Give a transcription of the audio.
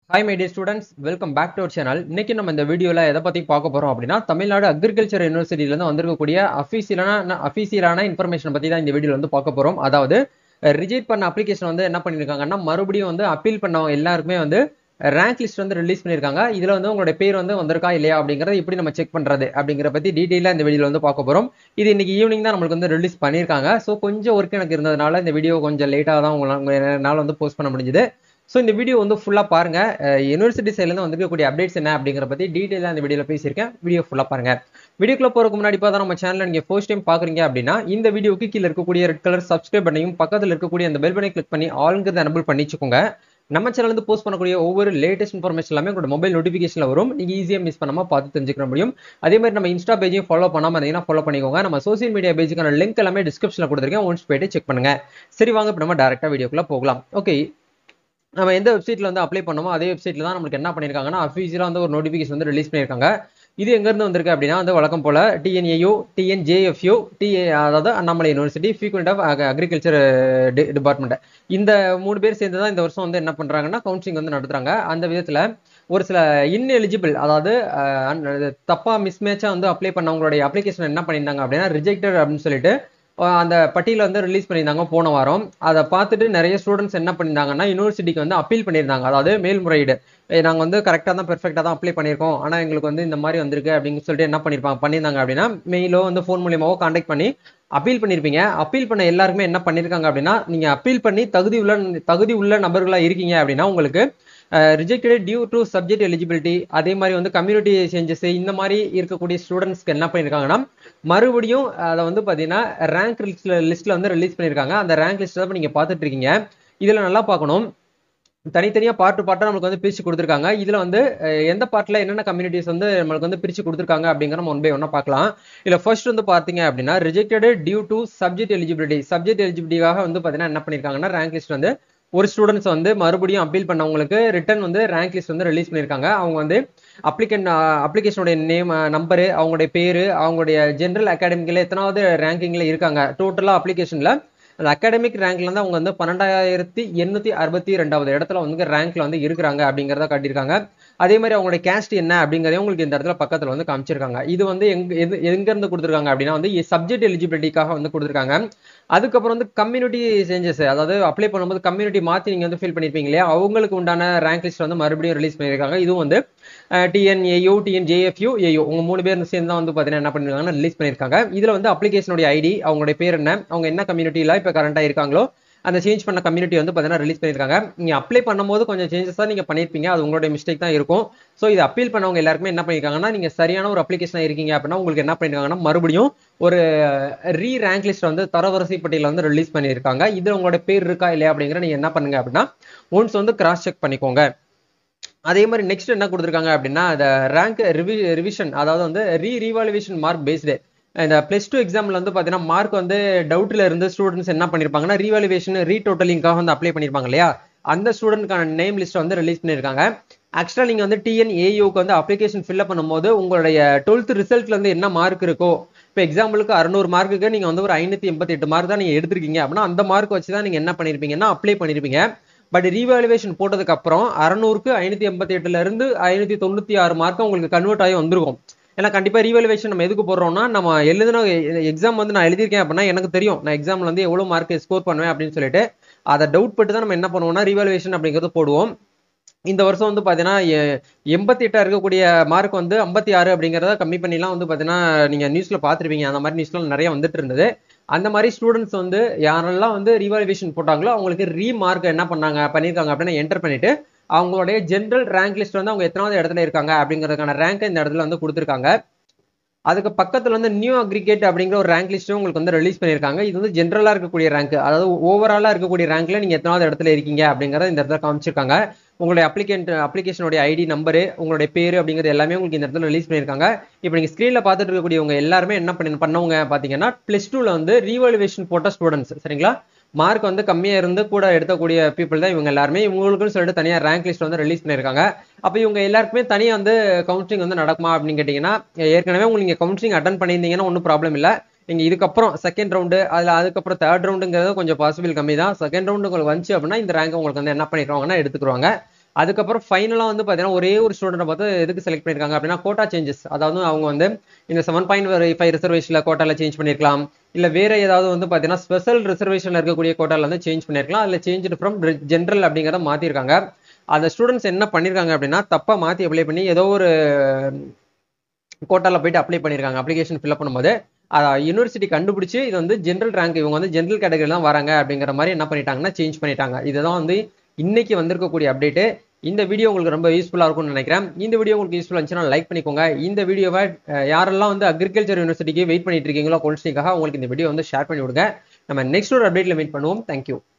hi my dear students welcome back to our channel இன்னைக்கு நம்ம இந்த வீடியோவில் எதை பற்றி பார்க்க போகிறோம் அப்படின்னா தமிழ்நாடு அக்ரிகல்ச்சர் யூனிவர்சிட்டியிலேருந்து வந்திருக்கக்கூடிய அஃபீஷியலான அஃபீஷியலான இன்ஃபர்மேஷன் பற்றி தான் இந்த வீடியோவில் வந்து பார்க்க போகிறோம் அதாவது ரிஜெக்ட் பண்ண அப்ளிகேஷன் வந்து என்ன பண்ணியிருக்காங்கன்னா மறுபடியும் வந்து அப்பீல் பண்ணவங்க எல்லாருக்குமே வந்து ரேங்க் லிஸ்ட் வந்து ரிலீஸ் பண்ணியிருக்காங்க இதில் வந்து உங்களுடைய பேர் வந்து வந்திருக்கா இல்லையா அப்படிங்கிறத எப்படி நம்ம செக் பண்ணுறது அப்படிங்கிற பற்றி டீட்டெயிலாக இந்த வீடியோவில் வந்து பார்க்க போகிறோம் இது இன்னைக்கு ஈவினிங் தான் நம்மளுக்கு வந்து ரிலீஸ் பண்ணியிருக்காங்க ஸோ கொஞ்சம் ஒர்க் எனக்கு இருந்ததுனால இந்த வீடியோ கொஞ்சம் லேட்டாக தான் உங்களால் வந்து போஸ்ட் பண்ண முடிஞ்சுது ஸோ இந்த வீடியோ வந்து ஃபுல்லாக பாருங்க யூனிவர்சிட்டி சைட்லேருந்து வந்திருக்கக்கூடிய அப்டேட்ஸ் என்ன அப்படிங்கிற பற்றி டீட்டெயிலாக இந்த வீடியோவில் பேசியிருக்கேன் வீடியோ ஃபுல்லாக பாருங்க வீடியோக்குள்ள போகிறதுக்கு முன்னாடி பார்த்தா நம்ம சேனலில் நீங்கள் ஃபர்ஸ்ட் டைம் பார்க்குறீங்க அப்படின்னா இந்த வீடியோக்கு கீழே இருக்கக்கூடிய ரெட் கலர் சப்ஸ்கிரைப் பண்ணியும் பக்கத்தில் இருக்கக்கூடிய அந்த பெல் பண்ணி கிளிக் பண்ணி ஆளுங்கிறத எனபிள் பண்ணிச்சுக்கோங்க நம்ம சேனல் வந்து போஸ்ட் பண்ணக்கூடிய ஒவ்வொரு லேட்டஸ்ட் இன்ஃபர்மேஷன் எல்லாமே உங்களோட மொபைல் நோட்டிஃபிகேஷனில் வரும் நீங்கள் ஈஸியாக மிஸ் பண்ணாமல் பார்த்து தெரிஞ்சுக்க முடியும் அதே மாதிரி நம்ம இன்ஸ்டா பேஜையும் ஃபாலோ பண்ணாமல் இருந்தீங்கன்னா ஃபாலோ பண்ணிக்கோங்க நம்ம சோசியல் மீடியா பேஜுக்கான லிங்க் எல்லாமே டிஸ்கிரிப்ஷனில் கொடுத்துருக்கேன் ஒன்ஸ் போயிட்டு செக் பண்ணுங்க சரி வாங்க இப்போ நம்ம டேரெக்டாக வீடியோக்குள்ளே போகலாம் ஓகே நம்ம எந்த வெப்சைட்ல வந்து அப்ளை பண்ணோமோ அதே வெப்சைட்ல தான் நம்மளுக்கு என்ன பண்ணியிருக்காங்கன்னா அஃபீஷியலாக வந்து ஒரு நோட்டிஃபிகேஷன் வந்து ரிலீஸ் பண்ணியிருக்காங்க இது எங்கேருந்து வந்திருக்கு அப்படின்னா வந்து வழக்கம் போல டிஎன்ஏயு டிஎன்ஜேஎஃப்யூ டி அதாவது Annamalai university frequent of agriculture department இந்த மூணு பேர் சேர்ந்து தான் இந்த வருஷம் வந்து என்ன பண்ணுறாங்கன்னா கவுன்சிலிங் வந்து நடத்துறாங்க அந்த விதத்தில் ஒரு சில இன்எலிஜிபிள் அதாவது தப்பா மிஸ்மேட்சாக வந்து அப்ளை பண்ணவங்களுடைய அப்ளிகேஷன் என்ன பண்ணியிருந்தாங்க அப்படின்னா ரிஜெக்டட் அப்படின்னு சொல்லிட்டு அந்த பட்டியல வந்து ரிலீஸ் பண்ணியிருந்தாங்க போன வாரம் அதை பார்த்துட்டு நிறைய ஸ்டூடெண்ட்ஸ் என்ன பண்ணியிருந்தாங்கன்னா யூனிவர்சிட்டிக்கு வந்து அப்பீல் பண்ணியிருந்தாங்க அதாவது மேல்முறையீடு நாங்கள் வந்து கரெக்டாக தான் பெர்ஃபெக்டாக தான் அப்ளை பண்ணியிருக்கோம் ஆனால் எங்களுக்கு வந்து இந்த மாதிரி வந்திருக்கு அப்படின்னு சொல்லிட்டு என்ன பண்ணியிருப்பாங்க பண்ணியிருந்தாங்க அப்படின்னா மெயிலோ வந்து ஃபோன் மூலியமாவோ காண்டாக்ட் பண்ணி அப்பீல் பண்ணியிருப்பீங்க அப்பீல் பண்ண எல்லாருக்குமே என்ன பண்ணியிருக்காங்க அப்படின்னா நீங்கள் அப்பீல் பண்ணி தகுதி உள்ள தகுதி உள்ள நபர்களாக இருக்கீங்க அப்படின்னா உங்களுக்கு rejected due to subject eligibility அதே மாதிரி வந்து கம்யூனிட்டி சேஞ்சஸ் இந்த மாதிரி இருக்கக்கூடிய ஸ்டூடெண்ட்ஸ்க்கு என்ன பண்ணியிருக்காங்கன்னா மறுபடியும் அதை வந்து பார்த்தீங்கன்னா ரேங்க் லிஸ்ட்ல லிஸ்ட்ல வந்து ரிலீஸ் பண்ணியிருக்காங்க அந்த ரேங்க் லிஸ்ட் தான் நீங்கள் பார்த்துட்டு இருக்கீங்க இதில் நல்லா பார்க்கணும் தனித்தனியாக பார்ட்டு பார்ட்டாக நம்மளுக்கு வந்து பிரித்து கொடுத்துருக்காங்க இதில் வந்து எந்த பார்ட்டில் என்னென்ன கம்யூனிட்டிஸ் வந்து நம்மளுக்கு வந்து பிரித்து கொடுத்துருக்காங்க அப்படிங்கிற நம்ம ஒன் பை ஒன்றா பார்க்கலாம் இல்லை ஃபர்ஸ்ட் வந்து பார்த்தீங்க அப்படின்னா rejected due to subject eligibility subject எலிஜிபிலிட்டிக்காக வந்து பார்த்தீங்கன்னா என்ன பண்ணியிருக்காங்கன்னா ரேங்க் லிஸ்ட் வந்து ஒரு ஸ்டூடெண்ட்ஸ் வந்து மறுபடியும் அப்பீல் பண்ணவங்களுக்கு ரிட்டன் வந்து ரேங்க் லிஸ்ட் வந்து ரிலீஸ் பண்ணியிருக்காங்க அவங்க வந்து அப்ளிகன் அப்ளிகேஷனுடைய நேம் நம்பரு அவங்களுடைய பேர் அவங்களுடைய ஜென்ரல் அகாடமிக்கில் எத்தனாவது ரேங்கிங்கில் இருக்காங்க டோட்டலாக அப்ளிகேஷனில் அந்த அகாடமிக் ரேங்க்ல வந்து அவங்க வந்து பன்னெண்டாயிரத்தி எண்ணூத்தி அறுபத்தி ரெண்டாவது இடத்துல வந்து ரேங்க்ல வந்து இருக்கிறாங்க அப்படிங்கிறத காட்டியிருக்காங்க அதே மாதிரி அவங்களுடைய கேஸ்ட் என்ன அப்படிங்கிறதையும் உங்களுக்கு இந்த இடத்துல பக்கத்தில் வந்து காமிச்சிருக்காங்க இது வந்து எங்க எது எங்க இருந்து கொடுத்துருக்காங்க அப்படின்னா வந்து சப்ஜெக்ட் எலிஜிபிலிட்டிக்காக வந்து கொடுத்துருக்காங்க அதுக்கப்புறம் வந்து கம்யூனிட்டி சேஞ்சஸ் அதாவது அப்ளை பண்ணும்போது கம்யூனிட்டி மாற்றி நீங்கள் வந்து ஃபில் பண்ணியிருப்பீங்க இல்லையா அவங்களுக்கு உண்டான ரேங்க் லிஸ்ட் வந்து மறுபடியும் ரிலீஸ் பண்ணியிருக்காங்க இதுவும் வந்து டிஎன்ஏயு டிஎன்ஜேஎஃப்யூ ஏயு உங்க மூணு பேர் சேர்ந்து தான் வந்து பார்த்தீங்கன்னா என்ன பண்ணிருக்காங்கன்னா ரிலீஸ் பண்ணியிருக்காங்க இதில் வந்து அப்ளிகேஷனுடைய ஐடி அவங்களுடைய பேர் என்ன அவங்க என்ன கம்யூனிட்டியில் இப்போ கரண்டாக இருக்காங்களோ அந்த சேஞ்ச் பண்ண கம்யூனிட்டி வந்து பார்த்தீங்கன்னா ரிலீஸ் பண்ணியிருக்காங்க நீங்கள் அப்ளை பண்ணும்போது கொஞ்சம் சேஞ்சஸ் தான் நீங்கள் பண்ணியிருப்பீங்க அது உங்களுடைய மிஸ்டேக் தான் இருக்கும் ஸோ இது அப்பீல் பண்ணவங்க எல்லாருமே என்ன பண்ணியிருக்காங்கன்னா நீங்கள் சரியான ஒரு அப்ளிகேஷனாக இருக்கீங்க அப்படின்னா உங்களுக்கு என்ன பண்ணியிருக்காங்கன்னா மறுபடியும் ஒரு ரீ ரேங்க் லிஸ்ட் வந்து தரவரிசை பட்டியலில் வந்து ரிலீஸ் பண்ணியிருக்காங்க இதில் உங்களோட பேர் இருக்கா இல்லையா அப்படிங்கிற நீங்கள் என்ன பண்ணுங்க அப்படின்னா ஒன்ஸ் வந்து கிராஸ் செக் பண்ணிக்கோங்க அதே மாதிரி நெக்ஸ்ட் என்ன கொடுத்துருக்காங்க அப்படின்னா இந்த ரேங்க் ரிவி ரிவிஷன் அதாவது வந்து ரீ ரீவாலுவேஷன் மார்க் பேஸ்டு இந்த பிளஸ் டூ எக்ஸாம்ல வந்து பார்த்தீங்கன்னா மார்க் வந்து டவுட்ல இருந்து ஸ்டூடெண்ட்ஸ் என்ன பண்ணிருப்பாங்கன்னா ரீவாலுவேஷன் ரீடோட்டலிங்காக வந்து அப்ளை பண்ணிருப்பாங்க இல்லையா அந்த ஸ்டூடெண்ட்கான நேம் லிஸ்ட் வந்து ரிலீஸ் பண்ணியிருக்காங்க ஆக்சுவலாக நீங்கள் வந்து டிஎன்ஏயூக்கு வந்து அப்ளிகேஷன் ஃபில்அப் பண்ணும்போது உங்களுடைய டுவெல்த் ரிசல்ட்ல வந்து என்ன மார்க் இருக்கோ இப்போ எக்ஸாம்பிளுக்கு அறுநூறு மார்க்குக்கு நீங்கள் வந்து ஒரு ஐநூற்றி எண்பத்தி எட்டு மார்க் தான் நீங்கள் எடுத்திருக்கீங்க அப்படின்னா அந்த மார்க் வச்சு தான் நீங்கள் என்ன பண்ணியிருப்பீங்கன்னா அப்ளை பண்ணியிருப்பீங்க பட் ரீவாலுவேஷன் போட்டதுக்கு அப்புறம் அறநூறுக்கு ஐநூற்றி எண்பத்தி எட்டுல இருந்து ஐநூற்றி தொண்ணூற்றி ஆறு மார்க் உங்களுக்கு கன்வெர்ட் ஆகி வந்திருக்கும் ஏன்னா கண்டிப்பாக ரீவாலுவேஷன் நம்ம எதுக்கு போடுறோம்னா நம்ம எழுதின எக்ஸாம் வந்து நான் எழுதியிருக்கேன் அப்படின்னா எனக்கு தெரியும் நான் எக்ஸாமில் வந்து எவ்வளோ மார்க் ஸ்கோர் பண்ணுவேன் அப்படின்னு சொல்லிட்டு அதை டவுட் பட்டு தான் நம்ம என்ன பண்ணுவோம்னா ரீவாலுவேஷன் அப்படிங்கிறது போடுவோம் இந்த வருஷம் வந்து பார்த்தீங்கன்னா எண்பத்தி எட்டா இருக்கக்கூடிய மார்க் வந்து ஐம்பத்தி ஆறு அப்படிங்கிறத கம்மி பண்ணிலாம் வந்து பார்த்தீங்கன்னா நீங்கள் நியூஸில் பார்த்துருப்பீங்க அந்த மாதிரி நியூஸ்லாம் நிறைய வந்துட்டு இருந்தது அந்த மாதிரி ஸ்டூடெண்ட்ஸ் வந்து யாரெல்லாம் வந்து ரீவாலுவேஷன் போட்டாங்களோ அவங்களுக்கு ரீ மார்க் என்ன பண்ணாங்க பண்ணியிருக்காங்க அப்படின்னு என்டர் பண்ணிட்டு அவங்களுடைய ஜென்ரல் ரேங்க் லிஸ்ட் வந்து அவங்க எத்தனாவது இடத்துல இருக்காங்க அப்படிங்கிறதுக்கான ரேங்க் இந்த இடத்துல வந்து கொடுத்துருக்காங்க அதுக்கு பக்கத்தில் வந்து நியூ அக்ரிகேட் அப்படிங்கிற ஒரு ரேங்க் லிஸ்ட்டும் உங்களுக்கு வந்து ரிலீஸ் பண்ணியிருக்காங்க இது வந்து ஜென்ரலாக இருக்கக்கூடிய ரேங்க் அதாவது ஓவராலாக இருக்கக்கூடிய ரேங்க்ல நீங்கள் எத்தனாவது இடத்துல இருக்கீங்க அப்படிங்கிறத இந்த இடத்துல காமிச்சிருக்காங்க உங்களுடைய அப்ளிகேண்ட் அப்ளிகேஷனுடைய ஐடி நம்பரு உங்களுடைய பேர் அப்படிங்கிறது எல்லாமே உங்களுக்கு இந்த இடத்துல ரிலீஸ் பண்ணியிருக்காங்க இப்போ நீங்கள் ஸ்க்ரீனில் பார்த்துட்டு இருக்கக்கூடியவங்க எல்லாருமே என்ன பண்ணி பண்ணவங்க பார்த்தீங்கன்னா ப்ளஸ் டூவில் வந்து ரீவாலுவேஷன் போட்ட ஸ்டூடெண்ட்ஸ் சரிங்களா மார்க் வந்து கம்மியாக இருந்து கூட எடுக்கக்கூடிய பீப்புள் தான் இவங்க எல்லாருமே இவங்களுக்குன்னு சொல்லிட்டு தனியாக ரேங்க் லிஸ்ட் வந்து ரிலீஸ் பண்ணியிருக்காங்க அப்போ இவங்க எல்லாருக்குமே தனியாக வந்து கவுன்சிலிங் வந்து நடக்குமா அப்படின்னு கேட்டிங்கன்னா ஏற்கனவே உங்களுக்கு நீங்கள் கவுன்சிலிங் அட்டன் பண்ணியிருந்தீங்கன்னா ஒன்றும் ப்ராப்ளம் இல்லை நீங்கள் இதுக்கப்புறம் செகண்ட் ரவுண்டு அதில் அதுக்கப்புறம் தேர்ட் ரவுண்டுங்கிறது கொஞ்சம் பாசிபிள் கம்மி தான் செகண்ட் ரவுண்டு உங்களுக்கு வந்துச்சு அப்படின்னா இந்த ரேங்க் உங்களுக்கு வந்து என்ன பண்ணிடுவாங்கன்னா எடுத்துக்குருவாங்க அதுக்கப்புறம் ஃபைனலாக வந்து பார்த்தீங்கன்னா ஒரே ஒரு ஸ்டூடெண்ட்டை பார்த்து எதுக்கு செலக்ட் பண்ணியிருக்காங்க அப்படின்னா கோட்டா சேஞ்சஸ் அதாவது அவங்க வந்து இந்த செவன் பாயிண்ட் ஃபைவ் ரிசர்வேஷனில் கோட்டாவில் சேஞ்ச் பண்ணியிருக்கலாம் இல்லை வேற ஏதாவது வந்து பார்த்தீங்கன்னா ஸ்பெஷல் ரிசர்வேஷனில் இருக்கக்கூடிய கோட்டாவில் வந்து சேஞ்ச் பண்ணியிருக்கலாம் அதில் சேஞ்ச் ஃப்ரம் ஜென்ரல் அப்படிங்கிறத மாற்றிருக்காங்க அந்த ஸ்டூடெண்ட்ஸ் என்ன பண்ணியிருக்காங்க அப்படின்னா தப்பாக மாற்றி அப்ளை பண்ணி ஏதோ ஒரு கோட்டாவில் போயிட்டு அப்ளை பண்ணியிருக்காங்க அப்ளிகேஷன் ஃபில்அப் பண்ணும்போது யூனிவர்சிட்டி கண்டுபிடிச்சு இது வந்து ஜென்ரல் ரேங்க் இவங்க வந்து ஜென்ரல் கேட்டகரி தான் வராங்க அப்படிங்கிற மாதிரி என்ன பண்ணிட்டாங்கன்னா சேஞ்ச் பண்ணிட்டாங்க இதுதான் வந்து இன்னைக்கு வந்திருக்கக்கூடிய அப்டேட்டு இந்த வீடியோ உங்களுக்கு ரொம்ப யூஸ்ஃபுல்லாக இருக்கும்னு நினைக்கிறேன் இந்த வீடியோ உங்களுக்கு யூஸ்ஃபுல்லாக இருந்துச்சுன்னா லைக் பண்ணிக்கோங்க இந்த வீடியோவை யாரெல்லாம் வந்து அக்ரிகல்ச்சர் யூனிவர்சிட்டிக்கு வெயிட் பண்ணிட்டு இருக்கீங்களோ கோல்ஸ்டிக்காக உங்களுக்கு இந்த வீடியோ வந்து ஷேர் பண்ணி விடுங்க நம்ம நெக்ஸ்ட் ஒரு அப்டேட்ல மீட் பண்ணுவோம் தேங்க்யூ